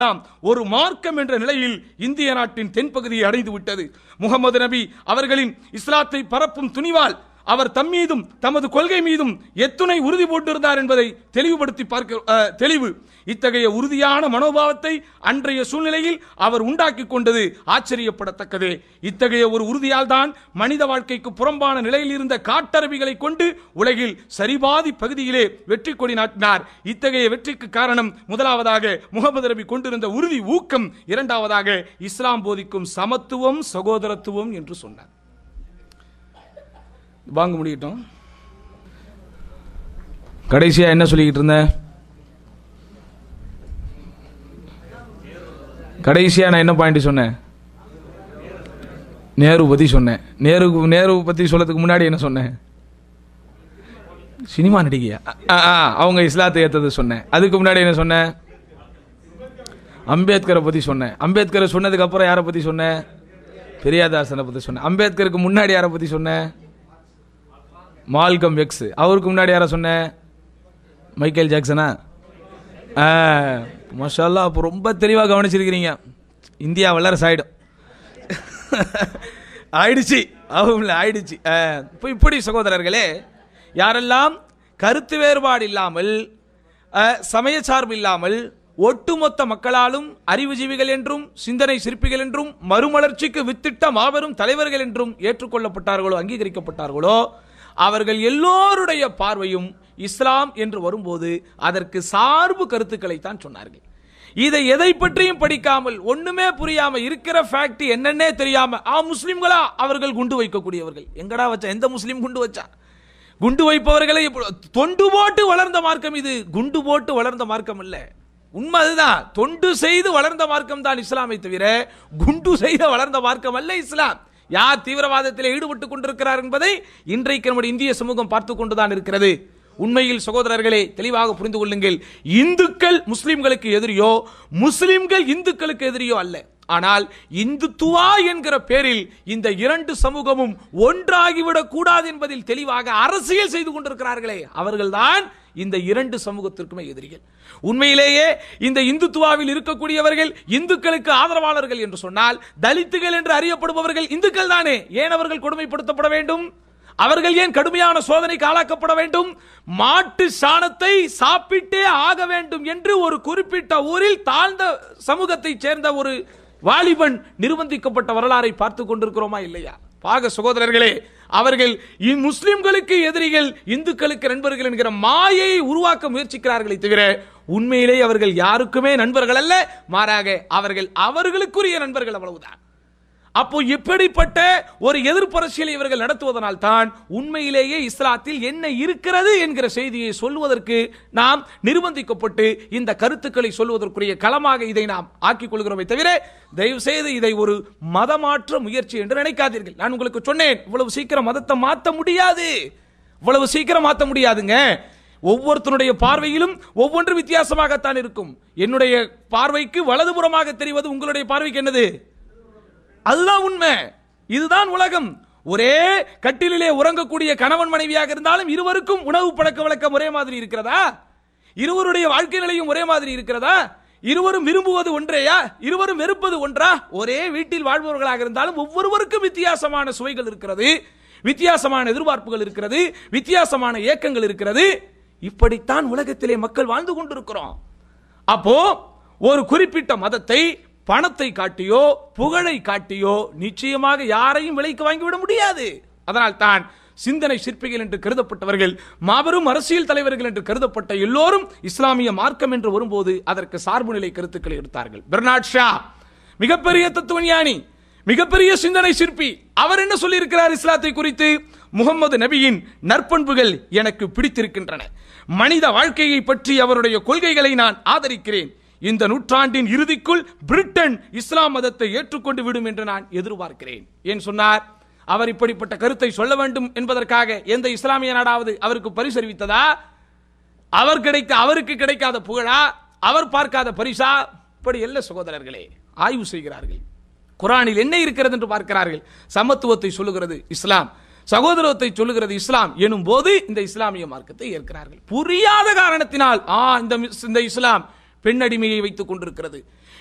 ஒரு மார்க்கம் என்ற நிலையில் இந்திய நாட்டின் தென்பகுதியை அடைந்து விட்டது முகமது நபி அவர்களின் இஸ்லாத்தை பரப்பும் துணிவால் அவர் தம் மீதும் தமது கொள்கை மீதும் எத்துணை உறுதி போட்டிருந்தார் என்பதை தெளிவுபடுத்தி பார்க்க அஹ், தெளிவு இத்தகைய உறுதியான மனோபாவத்தை அன்றைய சூழ்நிலையில் அவர் உண்டாக்கி கொண்டது ஆச்சரியப்படத்தக்கது இத்தகைய ஒரு உறுதியால் தான் மனித வாழ்க்கைக்கு புறம்பான நிலையில் இருந்த காட்டரபிகளை கொண்டு உலகில் சரிபாதி பகுதியிலே வெற்றி கொடி நாட்டினார் இத்தகைய வெற்றிக்கு காரணம் முதலாவதாக முகமது நபி கொண்டிருந்த உறுதி ஊக்கம் இரண்டாவதாக இஸ்லாம் போதிக்கும் சமத்துவம் சகோதரத்துவம் என்று சொன்னார் வாங்க முடியட்டும் கடைசியா என்ன சொல்லிக்கிட்டு இருந்தேன் கடைசியா நான் என்ன பாயிண்ட் சொன்னேன் நேரு பத்தி சொன்னேன் நேரு நேரு பத்தி சொல்லதுக்கு முன்னாடி என்ன சொன்னேன் சினிமா நடிகையா ஆ, ஆ, அவங்க இஸ்லாத்தை ஏத்தது சொன்னேன் அதுக்கு முன்னாடி என்ன சொன்னேன் அம்பேத்கரை பத்தி சொன்னேன் அம்பேத்கரை சொன்னதுக்கு அப்புறம் யாரை பத்தி சொன்னேன் பெரியாதாசனை பத்தி சொன்னேன் அம்பேத்கருக்கு முன்னாடி யாரை பத்தி சொன்னேன் மால்கம் எக்ஸ் அவருக்கு முன்னாடி யாரை சொன்னேன் மைக்கேல் ஜாக்சனா ஆ, மாஷா அப்போ ரொம்ப தெளிவாக கவனிச்சிருக்கிறீங்க இந்தியா வல்லரசு ஆயிடும் ஆயிடுச்சு அவங்க ஆயிடுச்சு ஆ, இப்போ இப்படி சகோதரர்களே யாரெல்லாம் கருத்து வேறுபாடு இல்லாமல் ஆ, சமய சார்பு இல்லாமல் ஒட்டுமொத்த மக்களாலும் அறிவுஜீவிகள் என்றும் சிந்தனை சிற்பிகள் என்றும் மறுமலர்ச்சிக்கு வித்திட்ட மாபெரும் தலைவர்கள் என்றும் ஏற்றுக்கொள்ளப்பட்டார்களோ அங்கீகரிக்கப்பட்டார்களோ அவர்கள் எல்லோருடைய பார்வையும் இஸ்லாம் என்று வரும்போது அதற்கு சார்பு கருத்துக்களை தான் சொன்னார்கள் இதை எதை பற்றியும் படிக்காமல் ஒண்ணுமே புரியாம இருக்கிற ஃபேக்ட் என்னன்னே தெரியாம ஆ முஸ்லிம்களா அவர்கள் குண்டு வைக்கக்கூடியவர்கள் எங்கடா வச்சா எந்த முஸ்லீம் குண்டு வச்சா குண்டு வைப்பவர்களை இப்ப- தொண்டு போட்டு வளர்ந்த மார்க்கம் இது குண்டு போட்டு வளர்ந்த மார்க்கம் இல்ல உண்மை அதுதான் தொண்டு செய்து வளர்ந்த மார்க்கம் தான் இஸ்லாமை தவிர குண்டு செய்து வளர்ந்த மார்க்கம் அல்ல இஸ்லாம் யார் தீவிரவாதத்தில் ஈடுபட்டுக் கொண்டிருக்கிறார் என்பதை இன்றைக்கு நம்முடைய இந்திய சமூகம் பார்த்து கொண்டுதான் இருக்கிறது உண்மையில் சகோதரர்களே தெளிவாக புரிந்து கொள்ளுங்கள் இந்துக்கள் முஸ்லிம்களுக்கு எதிரியோ முஸ்லிம்கள் இந்துக்களுக்கு எதிரியோ அல்ல ஆனால் இந்துத்துவா என்கிற பேரில் இந்த இரண்டு சமூகமும் ஒன்றாகிவிடக் கூடாது என்பதில் தெளிவாக அரசியல் செய்து கொண்டிருக்கிறார்களே அவர்கள்தான் இந்த இரண்டு சமூகத்திற்குமே எதிரிகள் உண்மையிலேயே இந்த இந்துத்துவாவில் இருக்கக்கூடியவர்கள் இந்துக்களுக்கு ஆதரவாளர்கள் என்று சொன்னால் தலித்துகள் என்று அறியப்படுபவர்கள் இந்துக்கள் தானே ஏன் அவர்கள் கொடுமைப்படுத்தப்பட வேண்டும் அவர்கள் ஏன் கடுமையான சோதனைக்கு ஆளாக்கப்பட வேண்டும் மாட்டு சாணத்தை சாப்பிட்டே ஆக வேண்டும் என்று ஒரு குறிப்பிட்ட ஊரில் தாழ்ந்த சமூகத்தைச் சேர்ந்த ஒரு வாலிபன் நிர்பந்திக்கப்பட்ட வரலாறை பார்த்து கொண்டிருக்கிறோமா இல்லையா பாக சகோதரர்களே அவர்கள் இ- முஸ்லிம்களுக்கு எதிரிகள் இந்துக்களுக்கு நண்பர்கள் என்கிற மாயை உருவாக்க முயற்சிக்கிறார்களே தவிர உண்மையிலே அவர்கள் யாருக்குமே நண்பர்கள் அல்ல மாறாக அவர்கள் அவர்களுக்குரிய நண்பர்கள் அவ்வளவுதான் அப்போ இப்படிப்பட்ட ஒரு எதிர்ப்பரசியலை இவர்கள் நடத்துவதனால் தான் உண்மையிலேயே இஸ்லாத்தில் என்ன இருக்கிறது என்கிற செய்தியை சொல்வதற்கு நாம் நிர்பந்திக்கப்பட்டு இந்த கருத்துக்களை சொல்வதற்குரிய களமாக இதை நாம் ஆக்கிக் கொள்கிறோமே தவிர தயவு செய்து இதை ஒரு மதமாற்ற முயற்சி என்று நினைக்காதீர்கள் நான் உங்களுக்கு சொன்னேன் இவ்வளவு சீக்கிரம் மதத்தை மாற்ற முடியாது இவ்வளவு சீக்கிரம் மாற்ற முடியாதுங்க ஒவ்வொருத்தனுடைய பார்வையிலும் ஒவ்வொன்று வித்தியாசமாகத்தான் இருக்கும் என்னுடைய பார்வைக்கு வலதுபுறமாக தெரிவது உங்களுடைய பார்வைக்கு என்னது அதுதான் உண்மை இதுதான் உலகம் ஒரே கட்டிலிலே உறங்கக்கூடிய கணவன் மனைவியாக இருந்தாலும் இருவருக்கும் உணவு பழக்க வழக்கம் ஒரே மாதிரி இருக்கிறதா இருவருடைய வாழ்க்கை நிலையும் ஒரே மாதிரி இருக்கிறதா இருவரும் விரும்புவது ஒன்றேயா இருவரும் வெறுப்பது ஒன்றா ஒரே வீட்டில் வாழ்பவர்களாக இருந்தாலும் ஒவ்வொருவருக்கும் வித்தியாசமான சுவைகள் இருக்கிறது வித்தியாசமான எதிர்பார்ப்புகள் இருக்கிறது வித்தியாசமான ஏக்கங்கள் இருக்கிறது இப்படித்தான் உலகத்திலே மக்கள் வாழ்ந்து கொண்டிருக்கிறோம் அப்போ ஒரு குறிப்பிட்ட மதத்தை பணத்தை காட்டியோ புகழை காட்டியோ நிச்சயமாக யாரையும் விலைக்கு வாங்கிவிட முடியாது அதனால் தான் சிந்தனை சிற்பிகள் என்று கருதப்பட்டவர்கள் மாபெரும் அரசியல் தலைவர்கள் என்று கருதப்பட்ட எல்லோரும் இஸ்லாமிய மார்க்கம் என்று வரும்போது அதற்கு சார்பு நிலை கருத்துக்களை எடுத்தார்கள் பெர்னாட் ஷா மிகப்பெரிய தத்துவஞானி மிகப்பெரிய சிந்தனை சிற்பி அவர் என்ன சொல்லியிருக்கிறார் இஸ்லாத்தை குறித்து முகமது நபியின் நற்பண்புகள் எனக்கு பிடித்திருக்கின்றன மனித வாழ்க்கையை பற்றி அவருடைய கொள்கைகளை நான் ஆதரிக்கிறேன் இந்த நூற்றாண்டின் இறுதிக்குள் பிரிட்டன் இஸ்லாம் மதத்தை ஏற்றுக்கொண்டு விடும் என்று நான் எதிர்பார்க்கிறேன் ஏன் சொன்னார் அவர் இப்படிப்பட்ட கருத்தை சொல்ல வேண்டும் என்பதற்காக எந்த இஸ்லாமிய நாடாவது அவருக்கு பரிசறிவித்ததா அவர் கிடைக்க அவருக்கு கிடைக்காத புகழா அவர் பார்க்காத பரிசா இப்படி அல்ல சகோதரர்களே ஆய்வு செய்கிறார்கள் குரானில் என்ன இருக்கிறது என்று பார்க்கிறார்கள் சமத்துவத்தை சொல்லுகிறது இஸ்லாம் சகோதரத்தை சொல்லுகிறது இஸ்லாம் எனும் போது இந்த இஸ்லாமிய மார்க்கத்தை ஏற்கிறார்கள் புரியாத காரணத்தினால் ஆ இந்த மிஸ்- இந்த இஸ்லாம் பெண்ணடிமையை வைத்துக் கொண்டிருக்கிறது